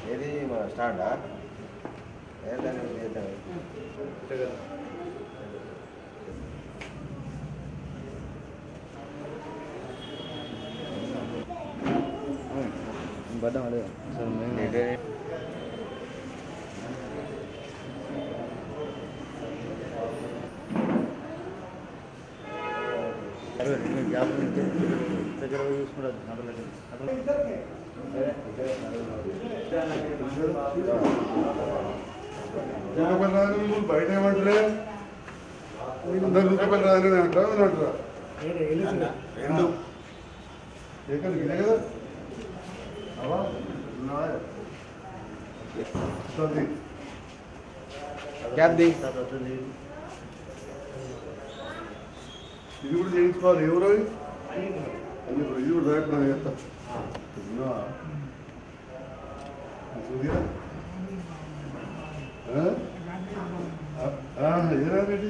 ఏది మన స్టాండా ఏదని చేద్దాం పడ్డాం అదే సార్ మేము ఇదే. అరవై మేము గ్యాప్ నుంచి దగ్గర పోయి చూసుకుంటారు నడలేదు రూపాయలు రాదని నువ్వు బయట ఏమంటారే అందరు రూపాయలు రాదని అంటారా అని అంటారా రెండు ఏకలు ఇదే కదా అవా ఉన్నావా? వస్తుంది. క్యాబ్ ది ఇది కూడా చేయించుకోవాలి ఎవరు అవి? అది కూడా- ఇది కూడా రేపు నేను చేస్తా ఉన్నావా? చూదిరా? ఆ? ఆ, ఏరా రెడ్డి?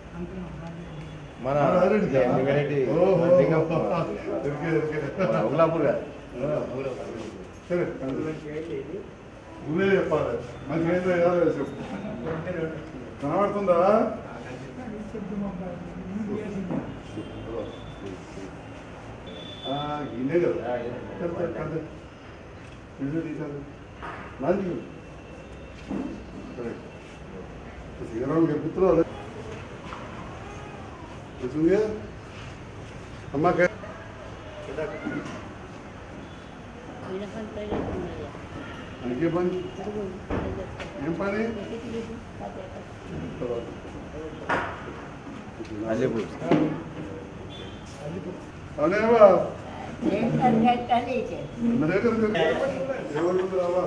మన ఆ, రెడ్డి కదా? వెరైటీ ఓహో. లింగం. దొరికే, దొరికే. మన ఉగ్లాపూర్ కదా ఆ, సరే నువ్వే చెప్పాలి మనకి ఏం చేయాలి చెప్పు కనబడుతుందా ఆ, ఇన్నే కదా కరెక్ట్, కరెక్ట్. ఇది తీశాను. నాది కరెక్ట్. సిగరం గెలుపుతున్నావు చూసే అమ్మా కే- మనకే పని ఏం పని అల్లిపూర్ అవునేవా మన దగ్గర ఎవరు రావా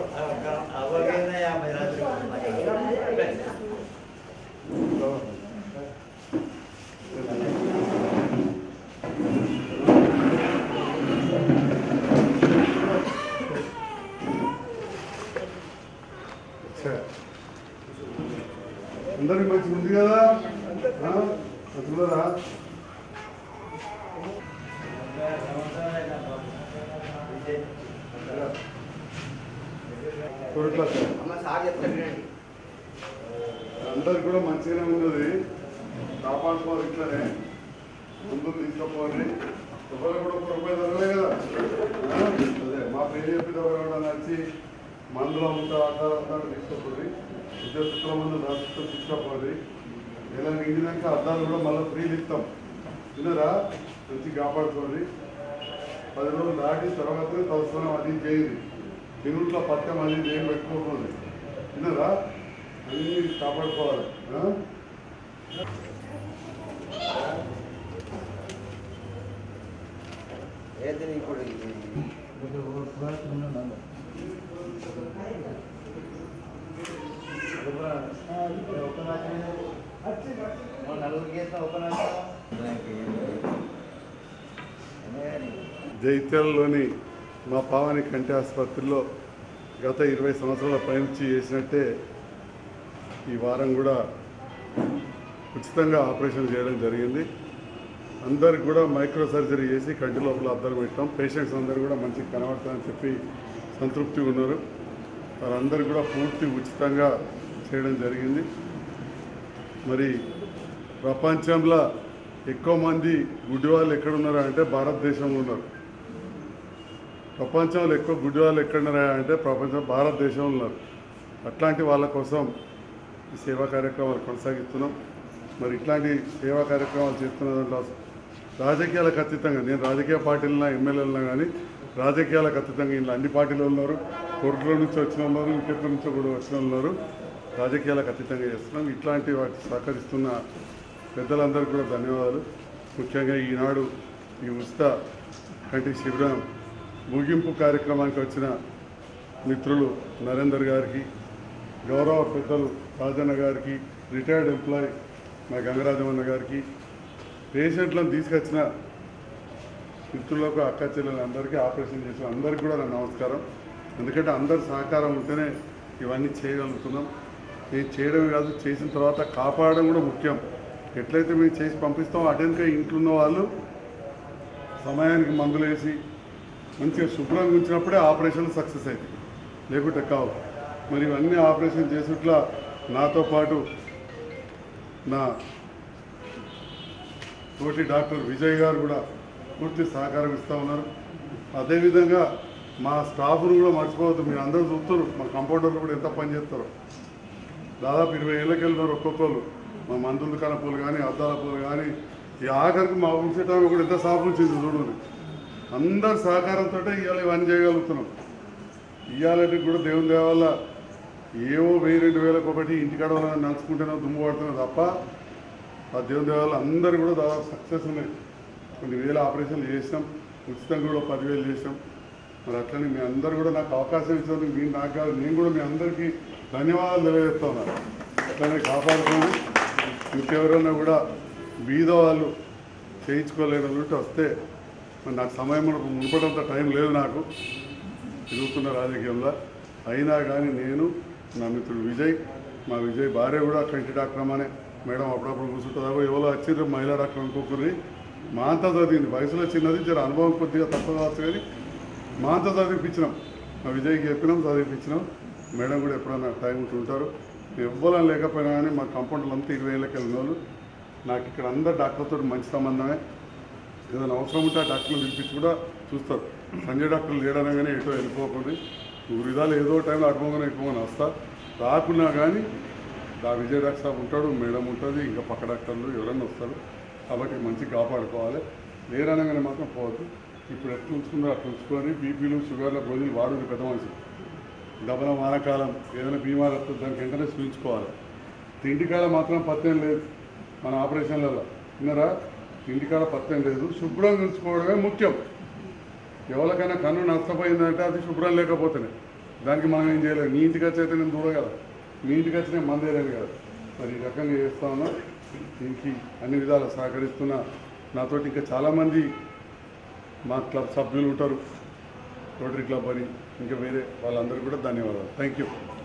అందరికి మంచిగా ఉంది కదా ఆ? మంచిగున్నారా? చూడట్లా సార్. అందరికి కూడా మంచిగానే ఉన్నది కాపాడుకోవాలి ఇట్లనే ముందు తీసుకుపోవాలి ఎవరు కూడా ఒక రూపాయి తగ్గలే కదా ఆ? అదే మా పేరు చెప్పిన ఎవరు నచ్చి మందులో ఉంటా అంటారు అంటారు తీసుకుపోయి ఉద్యోగస్తుల మందు రాష్ట్రం తీసుకుపోవాలి ఇలా నిండినాక అద్దాలు కూడా మళ్ళీ ఫ్రీలు ఇస్తాం విన్నారా మంచి కాపాడుకోండి పది రోజులు దాటి తర్వాత తలస్నానం అది చేయండి తినుట్లో పట్టం అది ఏం పెట్టుకోకూడదు విన్నారా అన్నీ కాపాడుకోవాలి ఆ? ఏది ఇప్పుడు ఇది జైత్యాలలోని మా పావని కంటి ఆసుపత్రిలో గత ఇరవై సంవత్సరాల పైనుంచి చేసినట్టే ఈ వారం కూడా ఉచితంగా ఆపరేషన్ చేయడం జరిగింది అందరికి కూడా మైక్రో సర్జరీ చేసి కంటి లోపల అద్దరు పెట్టాం పేషెంట్స్ అందరు కూడా మంచిగా కనబడతారని చెప్పి సంతృప్తిగా ఉన్నారు వారందరూ కూడా పూర్తి ఉచితంగా చేయడం జరిగింది మరి ప్రపంచంలో ఎక్కువ మంది గుడ్డి వాళ్ళు ఎక్కడున్నారా అంటే భారతదేశంలో ఉన్నారు ప్రపంచంలో ఎక్కువ గుడ్డి వాళ్ళు ఎక్కడున్నారా అంటే ప్రపంచం భారతదేశంలో ఉన్నారు అట్లాంటి వాళ్ళ కోసం ఈ సేవా కార్యక్రమాలు కొనసాగిస్తున్నాం మరి ఇట్లాంటి సేవా కార్యక్రమాలు చేస్తున్న దాంట్లో రాజకీయాలకు అతీతంగా నేను రాజకీయ పార్టీలన్నా ఎమ్మెల్యేలన్నా కానీ రాజకీయాలకు అతీతంగా ఇలా అన్ని పార్టీలు ఉన్నారు కోర్టుల నుంచి వచ్చిన ఉన్నారు ఇంకెక్కడి నుంచో కూడా వచ్చిన ఉన్నారు రాజకీయాలకు అతీతంగా చేస్తున్నాం ఇట్లాంటి వాటికి సహకరిస్తున్న పెద్దలందరికీ కూడా ధన్యవాదాలు ముఖ్యంగా ఈనాడు ఈ ఉచిత కంటి శిబిరం ముగింపు కార్యక్రమానికి వచ్చిన మిత్రులు నరేందర్ గారికి గౌరవ పెద్దలు రాజన్న గారికి రిటైర్డ్ ఎంప్లాయ్ మా గంగరాజమన్న గారికి పేషెంట్లను తీసుకొచ్చిన మిత్రులకు అక్క చెల్లెలందరికీ ఆపరేషన్ చేసిన అందరికీ కూడా నా నమస్కారం ఎందుకంటే అందరి సహకారం ఉంటేనే ఇవన్నీ చేయగలుగుతున్నాం ఇది చేయడమే కాదు చేసిన తర్వాత కాపాడడం కూడా ముఖ్యం ఎట్లయితే మేము చేసి పంపిస్తామో అటెన్గా ఇంట్లో ఉన్న వాళ్ళు సమయానికి మందులు వేసి మంచిగా శుభ్రంగా ఉంచినప్పుడే ఆపరేషన్ సక్సెస్ అవుతుంది లేకుంటే కావు మరి ఇవన్నీ ఆపరేషన్ చేసుట్లా నాతో పాటు నా తోటి డాక్టర్ విజయ్ గారు కూడా పూర్తి సహకారం ఇస్తూ ఉన్నారు అదేవిధంగా మా స్టాఫ్ను కూడా మర్చిపోవద్దు మీరు అందరూ చూస్తారు మా కంపౌండర్లు కూడా ఎంత పని చేస్తారో దాదాపు ఇరవై ఏళ్ళకి వెళ్ళినారు ఒక్కొక్కరు మా మందుల దుకాణ పూలు కానీ అద్దాల పూలు కానీ ఈ ఆఖరికి మా ఉంచేటానికి కూడా ఎంత సాఫ్ వచ్చింది చూడండి అందరి సహకారంతో ఇవాళ ఇవన్నీ చేయగలుగుతున్నాం ఇవాళకి కూడా దేవుని దేవ వల్ల ఏవో వెయ్యి రెండు వేలకు ఒకటి ఇంటికాడ వాళ్ళని నడుచుకుంటేనో దుమ్ము పడుతున్నా తప్ప ఆ దేవుని దేవాల అందరూ కూడా దాదాపు సక్సెస్ ఉన్నాయి కొన్ని వేల ఆపరేషన్లు చేసినాం ఉచితంగా కూడా పదివేలు చేసినాం మరి అట్లనే మీ అందరూ కూడా నాకు అవకాశం ఇచ్చినందుకు మీ నాకు కాదు నేను కూడా మీ అందరికీ ధన్యవాదాలు తెలియజేస్తా ఉన్నాను అట్లనే కాపాడుకోండి ఇంకెవరైనా కూడా బీద వాళ్ళు చేయించుకోలేని ఉంటే వస్తే మరి నాకు సమయం కూడా మునుపడంత టైం లేదు నాకు తిరుగుతున్న రాజకీయంలో అయినా కానీ నేను నా మిత్రుడు విజయ్ మా విజయ్ భార్య కూడా కంటి డాక్టర్ అమ్మనే మేడం అప్పుడప్పుడు కూర్చుంటుందా ఎవరో వచ్చిర్రు మహిళా డాక్టర్ అనుకోకరి మా అంతా చదివింది వయసులో చిన్నది జర అనుభవం కొద్దిగా తక్కువ కావచ్చు కానీ మా అంతా చదివిపించినాం మా విజయ్కి చెప్పినాం చదివిపించినాం మేడం కూడా ఎప్పుడైనా టైం ఉంటుంటారు ఎవ్వరం లేకపోయినా కానీ మా కంపౌండర్లు అంతా ఇరవై ఏళ్ళకి వెళ్ళిన వాళ్ళు నాకు ఇక్కడ అందరు డాక్టర్తో మంచి సంబంధమే ఏదైనా అవసరం ఉంటే ఆ డాక్టర్లు పిలిపించి కూడా చూస్తారు సంజయ్ డాక్టర్లు లేడనగానే ఎటో వెళ్ళిపోకుండా ఊరి విధాలు ఏదో టైంలో అటుపోగానే ఎక్కువగానే వస్తా రాకున్నా కానీ ఆ విజయ్ డాక్టర్ సాబ్ ఉంటాడు మేడం ఉంటుంది ఇంకా పక్క డాక్టర్లు ఎవరైనా వస్తారు కాబట్టి మంచిగా కాపాడుకోవాలి లేరనగానే మాత్రం పోవద్దు ఇప్పుడు ఎట్లా ఉంచుకున్నారో అట్లా ఉంచుకొని బీపీలు షుగర్ల గోళీలు వాడు పెద్ద మనిషి డబ్బన వానకాలం ఏదైనా బీమార్ వస్తుంది దానికి వెంటనే చూపించుకోవాలి తిండికాడ మాత్రం పత్యం లేదు మన ఆపరేషన్లలో విన్నారా తిండికాడ పత్యం లేదు శుభ్రంగా ఉంచుకోవడమే ముఖ్యం ఎవరికైనా కన్ను నష్టపోయిందంటే అది శుభ్రం లేకపోతేనే దానికి మనం ఏం చేయలేము మీ ఇంటికి వచ్చి అయితే నేను చూడ కదా మీ ఇంటికి వచ్చి నేను మందేయలేను కదా మరి ఈ రకంగా చేస్తా ఉన్నా దీనికి అన్ని విధాలు సహకరిస్తున్న నాతోటి ఇంకా చాలామంది మా క్లబ్ సభ్యులు ఉంటారు రోటరీ క్లబ్ అని ఇంకా వేరే వాళ్ళందరికీ కూడా ధన్యవాదాలు థ్యాంక్ యూ